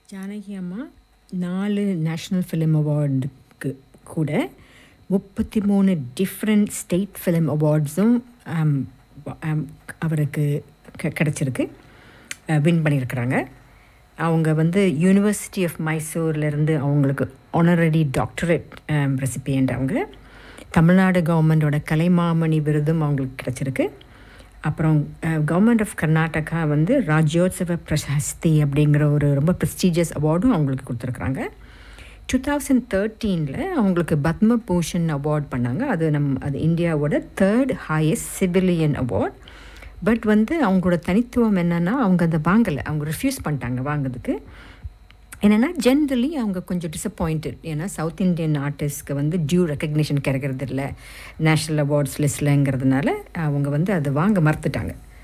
ஜானகி அம்மா நாலு national film அவார்டுக்கு கூட முப்பத்தி மூணு டிஃப்ரெண்ட் ஸ்டேட் ஃபிலிம் அவார்ட்ஸும் அவருக்கு க கிடச்சிருக்கு வின் பண்ணியிருக்கிறாங்க அவங்க வந்து யூனிவர்சிட்டி ஆஃப் மைசூர்லேருந்து அவங்களுக்கு ஆனரடி டாக்டரேட் ரெசிபியண்ட் அவங்க தமிழ்நாடு கவர்மெண்டோட கலைமாமணி விருதும் அவங்களுக்கு கிடச்சிருக்கு அப்புறம் கவர்மெண்ட் ஆஃப் கர்நாடகா வந்து ராஜ்யோத்சவ பிரசஸ்தி அப்படிங்கிற ஒரு ரொம்ப ப்ரெஸ்டீஜியஸ் அவார்டும் அவங்களுக்கு கொடுத்துருக்குறாங்க டூ தௌசண்ட் தேர்ட்டீனில் அவங்களுக்கு பத்ம பூஷன் அவார்ட் பண்ணாங்க அது நம் அது இந்தியாவோட third highest civilian award but வந்து அவங்களோட தனித்துவம் என்னென்னா அவங்க அதை வாங்கலை அவங்க ரிஃப்யூஸ் பண்ணிட்டாங்க வாங்கிறதுக்கு என்னென்னா ஜென்ரலி அவங்க கொஞ்சம் டிசப்பாயிண்டட் ஏன்னா சவுத் இண்டியன் ஆர்டிஸ்ட்க்கு வந்து டியூ ரெக்கக்னிஷன் கிடைக்கிறது இல்லை நேஷ்னல் அவார்ட்ஸ் லிஸ்ட்லங்கிறதுனால அவங்க வந்து அதை வாங்க மறுத்துட்டாங்க